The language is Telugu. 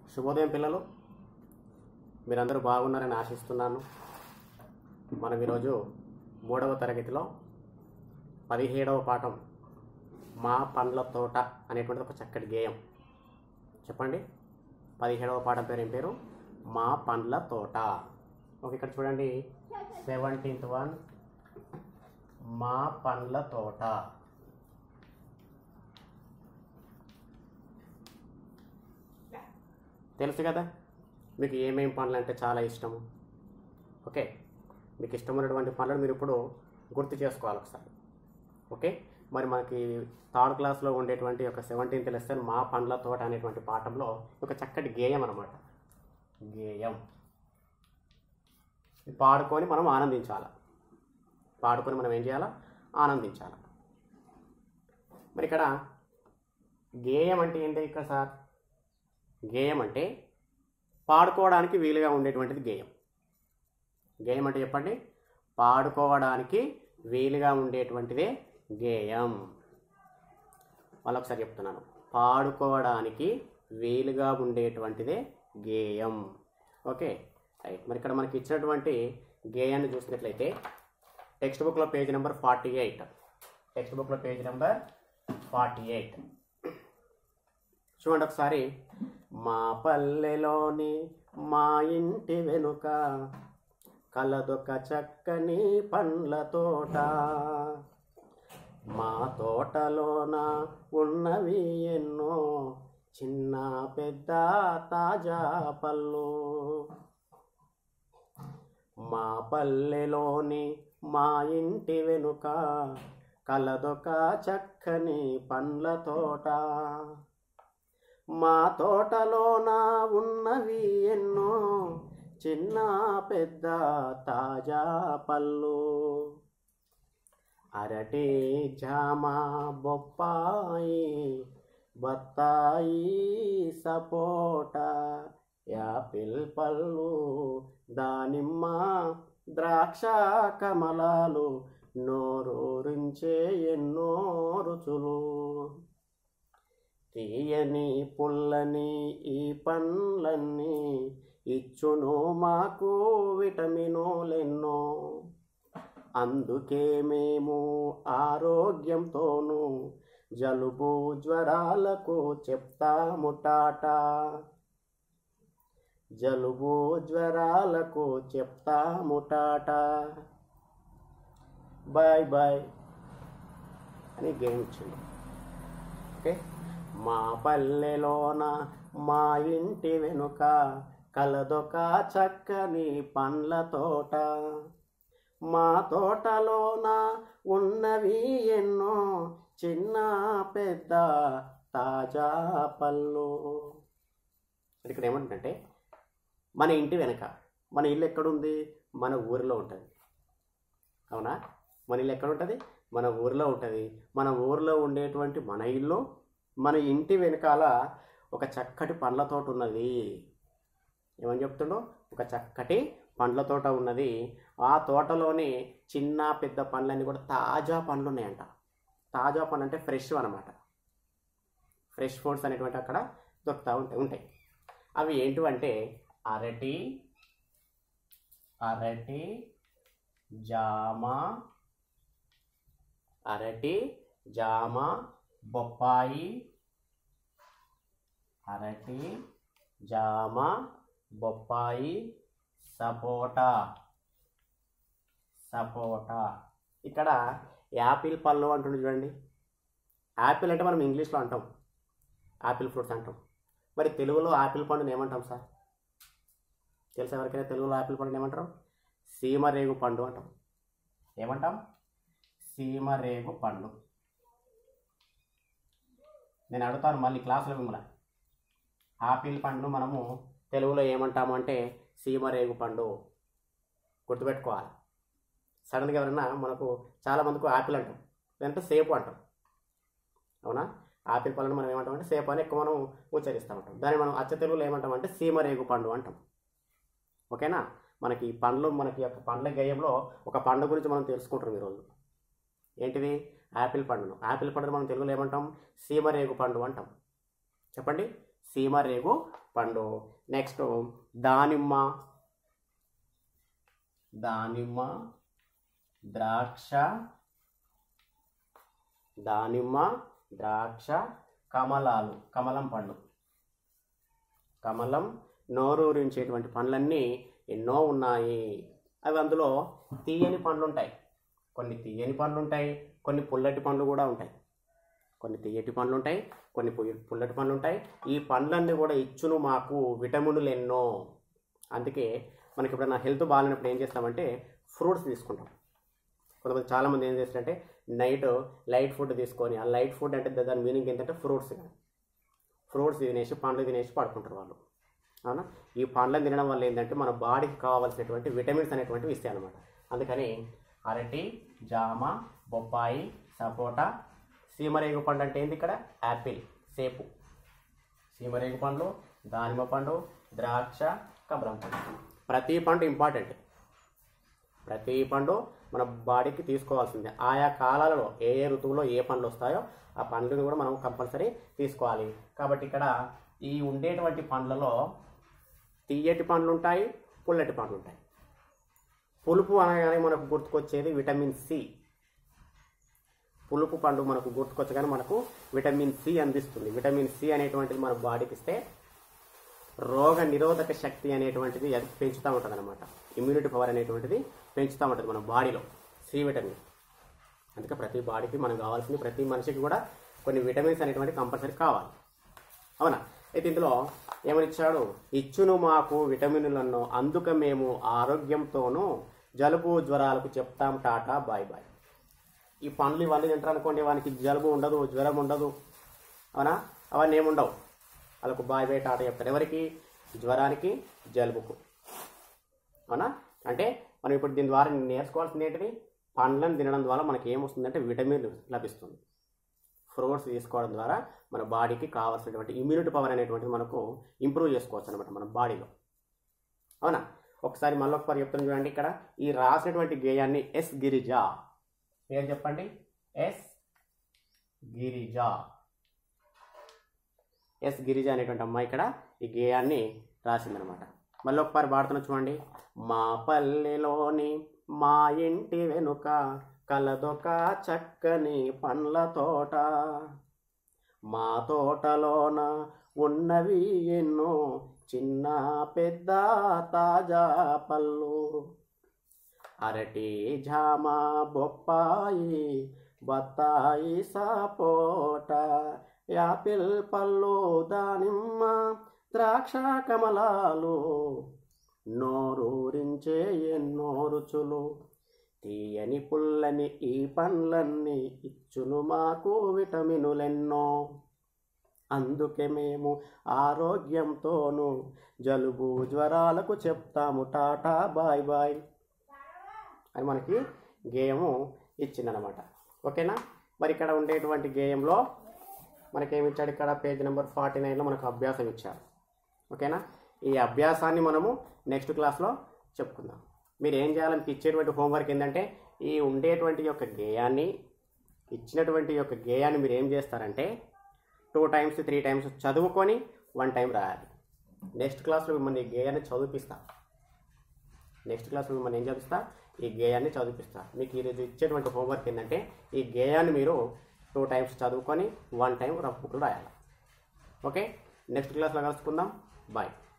శుభోదయం పిల్లలు మీరందరూ బాగున్నారని ఆశిస్తున్నాను మనం ఈరోజు మూడవ తరగతిలో పదిహేడవ పాఠం మా పండ్ల తోట అనేటువంటిది ఒక చక్కటి గేయం చెప్పండి పదిహేడవ పాఠం పేరు ఏం పేరు మా పండ్ల తోట ఓకే ఇక్కడ చూడండి సెవెంటీన్త్ వన్ మా పండ్ల తోట తెలుసు కదా మీకు ఏమేం పండ్లు అంటే చాలా ఇష్టము ఓకే మీకు ఇష్టమైనటువంటి పండ్లను మీరు ఇప్పుడు గుర్తు చేసుకోవాలి ఒకసారి ఓకే మరి మనకి థర్డ్ క్లాస్లో ఉండేటువంటి ఒక సెవెంటీన్త్ లెసన్ మా పండ్ల తోట అనేటువంటి పాఠంలో ఒక చక్కటి గేయం అనమాట గేయం ఇది పాడుకొని మనం ఆనందించాలి పాడుకొని మనం ఏం చేయాలా ఆనందించాలి మరి ఇక్కడ గేయం అంటే ఏంటి ఇక్కడ సార్ గేయం అంటే పాడుకోవడానికి వీలుగా ఉండేటువంటిది గేయం గేయం అంటే చెప్పండి పాడుకోవడానికి వీలుగా ఉండేటువంటిదే గేయం మళ్ళీ ఒకసారి చెప్తున్నాను పాడుకోవడానికి వీలుగా ఉండేటువంటిదే గేయం ఓకే రైట్ మరి ఇక్కడ మనకి ఇచ్చినటువంటి గేయాన్ని చూసినట్లయితే టెక్స్ట్ బుక్లో page number forty eight text బుక్లో పేజ్ నెంబర్ ఫార్టీ ఎయిట్ చూడండి ఒకసారి మా పల్లెలోని మా ఇంటి వెనుక కలదొక చక్కని పండ్ల తోట మా తోటలోన ఉన్నవి ఎన్నో చిన్న పెద్ద తాజా పళ్ళు మా పల్లెలోని మా ఇంటి వెనుక కలదొక చక్కని పండ్ల తోట మా తోటలోన ఉన్నవి ఎన్నో చిన్న పెద్ద తాజా పళ్ళు అరటి జామ బొప్పాయి బత్తాయి సపోటా యాపిల్ పళ్ళు దానిమ్మ ద్రాక్ష కమలాలు నోరూరించే ఎన్నో రుచులు తీయని పుల్లని ఈ పండ్లన్నీ ఇచ్చును మాకు విటమినులెన్నో అందుకే మేము ఆరోగ్యంతోనూ జలుబు జ్వరాలకు చెప్తాముటాట జలుబు జ్వరాలకు చెప్తాముటాట బాయ్ బాయ్ అని గేమ్ ఇచ్చింది ఓకే మా పల్లెలోన మా ఇంటి వెనుక కలదొక చక్కని పండ్ల తోట మా తోటలోన ఉన్నవి ఎన్నో చిన్న పెద్ద తాజా పళ్ళు ఇక్కడ ఏమంటుందంటే మన ఇంటి వెనక మన ఇల్లు ఎక్కడుంది మన ఊరిలో ఉంటుంది అవునా మన ఇల్లు ఎక్కడ ఉంటుంది మన ఊరిలో ఉంటుంది మన ఊరిలో ఉండేటువంటి మన ఇల్లు మన ఇంటి వెనకాల ఒక చక్కటి పండ్ల తోట ఉన్నది ఏమని చెప్తుండో ఒక చక్కటి పండ్ల తోట ఉన్నది ఆ తోటలోని చిన్న పెద్ద పండ్లన్నీ కూడా తాజా పండ్లు ఉన్నాయంట తాజా పండ్లు అంటే ఫ్రెష్ అనమాట ఫ్రెష్ ఫ్రూట్స్ అనేటువంటి అక్కడ దొరుకుతూ ఉంటాయి ఉంటాయి అవి ఏంటివంటే అరటి అరటి జామ అరటి జామ బొప్పాయి అరటి జామ బొప్పాయి సపోటా సపోటా ఇక్కడ యాపిల్ పళ్ళు అంటుండే చూడండి యాపిల్ అంటే మనం ఇంగ్లీష్లో అంటాం యాపిల్ ఫ్రూట్స్ అంటాం మరి తెలుగులో యాపిల్ పండుని ఏమంటాం సార్ తెలుసా ఎవరికైనా తెలుగులో యాపిల్ పండుని ఏమంటారు సీమరేగు పండు అంటాం ఏమంటాం సీమరేగు పండు నేను అడుగుతాను మళ్ళీ క్లాసులో మిమ్మల్ని ఆపిల్ పండును మనము తెలుగులో ఏమంటాము అంటే సీమరేగు పండు గుర్తుపెట్టుకోవాలి సడన్గా ఎవరైనా మనకు చాలా మందికి ఆపిల్ అంటాం లేదంటే సేపు అంటాం అవునా ఆపిల్ పళ్ళను మనం ఏమంటాం అంటే సేపు అని ఎక్కువ మనం ఉచ్చరిస్తూ ఉంటాం దాన్ని మనం అచ్చ తెలుగులో ఏమంటాం అంటే సీమరేగు పండు అంటాం ఓకేనా మనకి ఈ పండ్లు మనకి యొక్క పండ్ల గేయంలో ఒక పండు గురించి మనం తెలుసుకుంటాం ఈరోజు ఏంటిది యాపిల్ పండును యాపిల్ పండును మనం తెలుగులో ఏమంటాం సీమరేగు పండు అంటాం చెప్పండి సీమరేగు పండు నెక్స్ట్ దానిమ్మ దానిమ్మ ద్రాక్ష దానిమ్మ ద్రాక్ష కమలాలు కమలం పండు కమలం నోరూరించేటువంటి పండ్లన్నీ ఎన్నో ఉన్నాయి అవి అందులో తీయని పండ్లు ఉంటాయి కొన్ని తీయని పండ్లు ఉంటాయి కొన్ని పుల్లటి పండ్లు కూడా ఉంటాయి కొన్ని తీయటి పండ్లు ఉంటాయి కొన్ని పుయ్య- పుల్లటి పండ్లు ఉంటాయి ఈ పండ్లన్నీ కూడా ఇచ్చును మాకు విటమినులు ఎన్నో అందుకే మనకి ఎప్పుడైనా హెల్త్ బాగాలేనప్పుడు ఏం చేస్తామంటే ఫ్రూట్స్ తీసుకుంటాం కొంతమంది చాలామంది ఏం చేస్తారంటే నైట్ లైట్ ఫుడ్ తీసుకొని ఆ లైట్ ఫుడ్ అంటే దాని మీనింగ్ ఏంటంటే ఫ్రూట్స్ ఫ్రూట్స్ తినేసి పండ్లు తినేసి పడుకుంటారు వాళ్ళు అవునా ఈ పండ్లను తినడం వల్ల ఏంటంటే మన బాడీకి కావాల్సినటువంటి విటమిన్స్ అనేటువంటివి ఇస్తాయి అనమాట అందుకని అరటి జామ బొప్పాయి సపోటా సీమరేగు పండు అంటే ఏంది ఇక్కడ యాపిల్ సేపు సీమరేగు పండ్లు దానిమ్మ పండు ద్రాక్ష కమలం పండు ప్రతి పండు ఇంపార్టెంట్ ప్రతి పండు మన బాడీకి తీసుకోవాల్సిందే ఆయా కాలాలలో ఏ ఏ ఋతువులో ఏ పండ్లు వస్తాయో ఆ పండ్లను కూడా మనం కంపల్సరీ తీసుకోవాలి కాబట్టి ఇక్కడ ఈ ఉండేటువంటి పండ్లలో తీయటి పండ్లు ఉంటాయి పుల్లటి పండ్లు ఉంటాయి పులుపు అనగానే మనకు గుర్తుకొచ్చేది విటమిన్ సి పులుపు పండు మనకు గుర్తుకొచ్చగానే మనకు విటమిన్ సి అందిస్తుంది విటమిన్ సి అనేటువంటిది మన బాడీకి ఇస్తే రోగ నిరోధక శక్తి అనేటువంటిది అది పెంచుతూ ఉంటుంది అనమాట ఇమ్యూనిటీ పవర్ అనేటువంటిది పెంచుతూ ఉంటుంది మన బాడీలో సి విటమిన్ అందుకే ప్రతి బాడీకి మనకు కావాల్సింది ప్రతి మనిషికి కూడా కొన్ని విటమిన్స్ అనేటువంటి కంపల్సరీ కావాలి అవునా అయితే ఇందులో ఏమని ఇచ్చాడు ఇచ్చును మాకు విటమినులను అందుక మేము ఆరోగ్యంతోనూ జలుబు జ్వరాలకు చెప్తాం టాటా బాయ్ బాయ్ ఈ పండ్లు ఇవన్నీ తింటారు అనుకోండి వానికి జలుబు ఉండదు జ్వరం ఉండదు అవునా అవన్నీ ఏముండవు వాళ్ళకు బాయ్ బాయ్ టాటా చెప్తారు ఎవరికి జ్వరానికి జలుబుకు అవునా అంటే మనం ఇప్పుడు దీని ద్వారా నేర్చుకోవాల్సింది ఏంటిది పండ్లను తినడం ద్వారా మనకి ఏమొస్తుందంటే విటమిన్ లభిస్తుంది ఫ్రూట్స్ తీసుకోవడం ద్వారా మన బాడీకి కావాల్సినటువంటి ఇమ్యూనిటీ పవర్ అనేటువంటిది మనకు ఇంప్రూవ్ చేసుకోవచ్చు అనమాట మన బాడీలో అవునా ఒకసారి మళ్ళీ ఒకసారి చెప్తాను చూడండి ఇక్కడ ఈ రాసినటువంటి గేయాన్ని ఎస్ గిరిజ పేరు చెప్పండి ఎస్ గిరిజ ఎస్ గిరిజ అనేటువంటి అమ్మాయి ఇక్కడ ఈ గేయాన్ని రాసిందనమాట మళ్ళీ ఒకసారి పాడుతున్నా చూడండి మా పల్లెలోని మా ఇంటి వెనుక కలదొక చక్కని పండ్ల తోట మా తోటలోన ఉన్నవి ఎన్నో చిన్న పెద్ద తాజా పళ్ళు అరటి జామ బొప్పాయి బత్తాయి సపోట యాపిల్ పళ్ళు దానిమ్మ ద్రాక్ష కమలాలు నోరూరించే ఎన్నో రుచులు తీయని పుల్లని ఈ పండ్లన్నీ ఇచ్చును మాకు విటమినులెన్నో అందుకే మేము ఆరోగ్యంతోనూ జలుబు జ్వరాలకు చెప్తాము టాటా బాయ్ బాయ్ అని మనకి గేయము ఇచ్చిందనమాట ఓకేనా మరి ఇక్కడ ఉండేటువంటి గేయంలో మనకేమి ఇచ్చాడు ఇక్కడ పేజ్ నెంబర్ ఫార్టీ నైన్లో మనకు అభ్యాసం ఇచ్చారు ఓకేనా ఈ అభ్యాసాన్ని మనము నెక్స్ట్ క్లాస్లో చెప్పుకుందాం మీరు ఏం చేయాలని మీకు ఇచ్చేటువంటి హోంవర్క్ ఏంటంటే ఈ ఉండేటువంటి యొక్క గేయాన్ని ఇచ్చినటువంటి యొక్క గేయాన్ని మీరు ఏం చేస్తారంటే టూ టైమ్స్ త్రీ టైమ్స్ చదువుకొని వన్ టైం రాయాలి నెక్స్ట్ క్లాస్లో మిమ్మల్ని ఈ గేయాన్ని చదివిపిస్తా నెక్స్ట్ క్లాస్లో మిమ్మల్ని ఏం చదివిస్తా ఈ గేయాన్ని చదివిపిస్తా మీకు ఈరోజు ఇచ్చేటువంటి హోంవర్క్ ఏంటంటే ఈ గేయాన్ని మీరు టూ టైమ్స్ చదువుకొని వన్ టైం రఫ్ బుక్లో రాయాలి ఓకే నెక్స్ట్ క్లాస్లో కలుసుకుందాం బాయ్